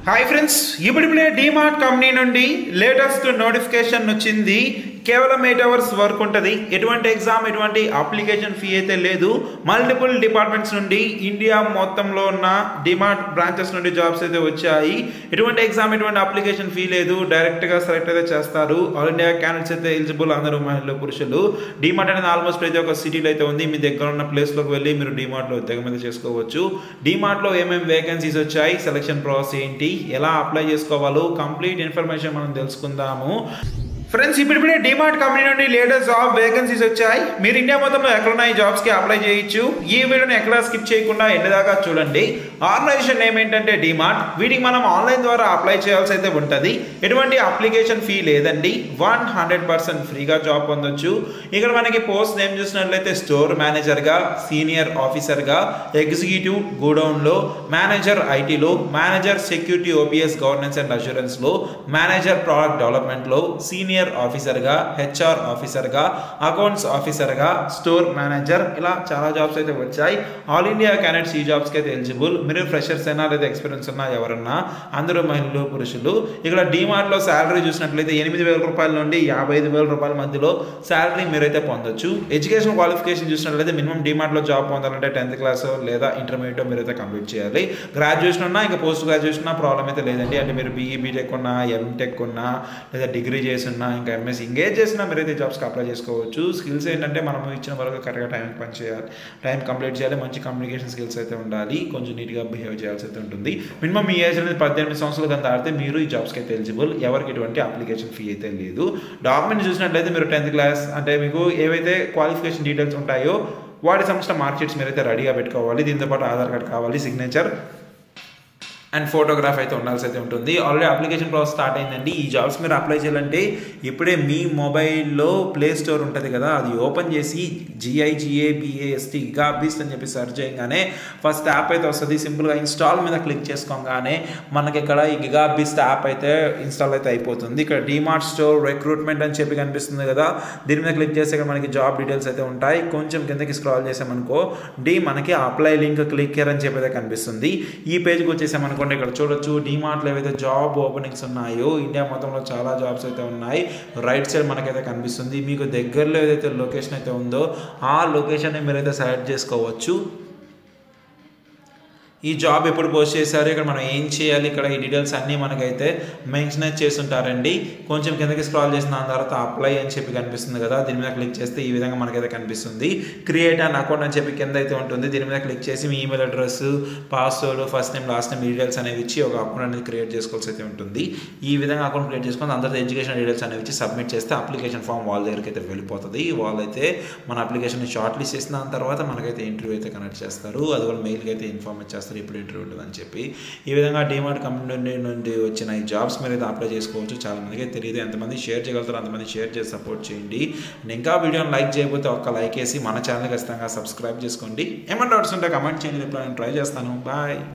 hi friends ఇప్పుడిప్పుడే DMart company నుండి latest notification వచ్చింది కేవలం ఎయిట్ అవర్స్ వర్క్ ఉంటుంది ఎటువంటి ఎగ్జామ్ ఎటువంటి అప్లికేషన్ ఫీ అయితే లేదు మల్టిపుల్ డిపార్ట్మెంట్స్ నుండి ఇండియా మొత్తంలో ఉన్న డిమార్ట్ బ్రాంచెస్ నుండి జాబ్స్ అయితే వచ్చాయి ఎటువంటి ఎగ్జామ్ ఎటువంటి అప్లికేషన్ ఫీ లేదు డైరెక్ట్గా సెలెక్ట్ అయితే చేస్తారు ఆల్ ఇండియా క్యాండిడేట్స్ అయితే ఎలిజిబుల్ అందరూ మహిళలు పురుషులు డిమార్ట్ అనేది ఆల్మోస్ట్ ప్రతి ఒక్క సిటీలో అయితే ఉంది మీ దగ్గర ఉన్న ప్లేస్లోకి వెళ్ళి మీరు డిమార్ట్లో తెగ మీద చేసుకోవచ్చు డిమార్ట్లో ఏమేమి వేకెన్సీస్ వచ్చాయి సెలక్షన్ ప్రాసెస్ ఏంటి ఎలా అప్లై చేసుకోవాలో కంప్లీట్ ఇన్ఫర్మేషన్ మనం తెలుసుకుందాము ఫ్రెండ్స్ ఇప్పుడిప్పుడే డిమార్ట్ కంపెనీ నుండి లేటెస్ట్ జాబ్ వేకెన్సీస్ వచ్చాయి మీరు ఇండియా మొత్తంలో ఎక్కడున్న ఈ జాబ్స్కి అప్లై చేయొచ్చు ఈ వీడియోని ఎక్కడా స్కిప్ చేయకుండా ఎండ్ దాకా చూడండి ఆర్గనైజేషన్ నేమ్ ఏంటంటే డిమార్ట్ వీటికి మనం ఆన్లైన్ ద్వారా అప్లై చేయాల్సి అయితే ఉంటుంది ఎటువంటి అప్లికేషన్ ఫీ లేదండి వన్ హండ్రెడ్ పర్సెంట్ ఫ్రీగా జాబ్ పొందొచ్చు ఇక్కడ మనకి పోస్ట్ నేమ్ చూసినట్లయితే స్టోర్ మేనేజర్గా సీనియర్ ఆఫీసర్గా ఎగ్జిక్యూటివ్ గోడౌన్లో మేనేజర్ ఐటీలో manager security OPS governance and అష్యూరెన్స్లో మేనేజర్ ప్రోడక్ట్ డెవలప్మెంట్లో సీనియర్ ఆఫీసర్గా హెచ్ఆర్ ఆఫీసర్గా అకౌంట్స్ ఆఫీసర్గా స్టోర్ మేనేజర్ ఇలా చాలా జాబ్స్ అయితే వచ్చాయి ఆల్ ఇండియా క్యాండిడేట్స్ ఈ జాబ్స్కి అయితే ఎలిజిబుల్ మీరు ఫ్రెషర్స్ అయినా లేదా ఎక్స్పీరియన్స్ ఉన్నా ఎవరన్నా అందరూ మహిళలు పురుషులు ఇక్కడ డిమార్ట్లో శాలరీ చూసినట్లయితే ఎనిమిది వేల రూపాయల నుండి యాభై ఐదు వేల రూపాయల మధ్యలో శాలరీ మీరైతే పొందొచ్చు ఎడ్యుకేషన్ క్వాలిఫికేషన్ చూసినట్లయితే మినిమం డిమార్ట్లో జాబ్ పొందాలంటే టెన్త్ క్లాస్ లేదా ఇంటర్మీడియట్ మీరైతే కంప్లీట్ చేయాలి గ్రాడ్యుయేషన్ ఉన్నా ఇంకా పోస్ట్ గ్రాడ్యుయేషన్ ఉన్నా ప్రాబ్లం అయితే లేదండి అంటే మీరు బీఈ బీటెక్ ఉన్నా ఎంటెక్ ఉన్నా లేదా డిగ్రీ చేస్తున్నా ఇంకా ఎంఎస్ ఇంగేజ్ చేసినా మీరైతే జాబ్స్కి అప్లై చేసుకోవచ్చు స్కిల్స్ ఏంటంటే మనం ఇచ్చిన వరకు కరెక్ట్గా టైంకి పని చేయాలి టైం కంప్లీట్ చేయాలి మంచి కమ్యూనికేషన్ స్కిల్స్ అయితే ఉండాలి కొంచెం నీట్గా బిహేవ్ చేయాల్సి అయితే ఉంటుంది మినిమం మీ ఏజ్ అనేది పద్దెనిమిది సంవత్సరాలు కన్నా దాటితే మీరు ఈ జాబ్స్కి అయితే ఎలిజిబుల్ ఎవరికి ఎటువంటి అప్లికేషన్ ఫీ అయితే లేదు డాక్యుమెంట్ చూసినట్లయితే మీరు టెన్త్ క్లాస్ అంటే మీకు ఏవైతే క్వాలిఫికేషన్ డీటెయిల్స్ ఉంటాయో వాటి సంబంధించిన మార్క్షీట్స్ మీరైతే రెడీగా పెట్టుకోవాలి దీంతో పాటు ఆధార్ కార్డ్ కావాలి సిగ్నేచర్ అండ్ ఫోటోగ్రాఫ్ అయితే ఉండాల్సి అయితే ఉంటుంది ఆల్రెడీ అప్లికేషన్ ప్రాసెస్ స్టార్ట్ అయిందండి ఈ జాబ్స్ మీరు అప్లై చేయాలంటే ఇప్పుడే మీ మొబైల్లో ప్లే స్టోర్ ఉంటుంది కదా అది ఓపెన్ చేసి జిఐజిఏబిఏఎస్టీ గాబీస్ అని చెప్పి సెర్చ్ చేయగానే ఫస్ట్ యాప్ అయితే వస్తుంది సింపుల్గా ఇన్స్టాల్ మీద క్లిక్ చేసుకోగానే మనకి ఇక్కడ ఈ గిగాబీస్ యాప్ అయితే ఇన్స్టాల్ అయితే అయిపోతుంది ఇక్కడ డిమార్ట్ స్టోర్ రిక్రూట్మెంట్ అని చెప్పి కనిపిస్తుంది కదా దీని మీద క్లిక్ చేస్తే ఇక్కడ మనకి జాబ్ డీటెయిల్స్ అయితే ఉంటాయి కొంచెం కిందకి స్క్రాల్ చేసామనుకో డి మనకి అప్లై లింక్ క్లిక్ హియర్ అని చెప్పి అయితే కనిపిస్తుంది ఈ పేజ్కి వచ్చేసామనుకో అనుకోండి ఇక్కడ చూడొచ్చు డిమార్ట్లో ఏవైతే జాబ్ ఓపెనింగ్స్ ఉన్నాయో ఇండియా మొత్తంలో చాలా జాబ్స్ అయితే ఉన్నాయి రైట్ సైడ్ మనకైతే కనిపిస్తుంది మీకు దగ్గరలో ఏదైతే లొకేషన్ అయితే ఉందో ఆ లొకేషన్ని మీరైతే సెలెక్ట్ చేసుకోవచ్చు ఈ జాబ్ ఎప్పుడు పోస్ట్ చేశారు ఇక్కడ మనం ఏం చేయాలి ఇక్కడ ఈ డీటెయిల్స్ అన్నీ మనకైతే మెన్షన్ చేస్తుంటారండి కొంచెం కిందకి స్క్రాల్ చేసిన దాని తర్వాత అప్లై అని చెప్పి కనిపిస్తుంది కదా దీని మీద క్లిక్ చేస్తే ఈ విధంగా మనకైతే కనిపిస్తుంది క్రియేట్ అన్ అకౌంట్ అని చెప్పి కింద అయితే ఉంటుంది దీని మీద క్లిక్ చేసి మీ email address password first name last name details అనేవి ఇచ్చి ఒక అకౌంట్ అనేది క్రియేట్ చేసుకోవాల్సి అయితే ఉంటుంది ఈ విధంగా అకౌంట్ క్రియేట్ చేసుకొని అందరితో ఎడ్యుకేషన్ డీటెయిల్స్ అనేవి ఇచ్చి సబ్మిట్ చేస్తే అప్లికేషన్ ఫామ్ వాళ్ళ దగ్గరికి అయితే వెళ్ళిపోతుంది వాళ్ళైతే మన అప్లికేషన్ షార్ట్ లిస్ట్ చేసిన దాని తర్వాత మనకైతే ఇంటర్వ్యూ అయితే కనెక్ట్ చేస్తారు అది కూడా మెయిల్కి అయితే ఇన్ఫార్మ్ చేస్తారు ఇప్పుడు ఇంటర్వ్యూ ఉంటుందని చెప్పి ఈ విధంగా డిమార్ట్ కంపెనీ నుండి వచ్చిన ఈ జాబ్స్ మీరు అయితే అప్లై చేసుకోవచ్చు చాలా మందికి తెలియదు ఎంతమంది షేర్ చేయగలుగుతారు అంతమంది షేర్ చేసి సపోర్ట్ చేయండి ఇంకా వీడియోని లైక్ చేయకపోతే ఒక్క లైక్ వేసి మన ఛానల్ ఖచ్చితంగా సబ్స్క్రైబ్ చేసుకోండి ఏమన్నా డౌట్స్ ఉంటే కమెంట్ చేయండి రిప్లై నేను ట్రై చేస్తాను బాయ్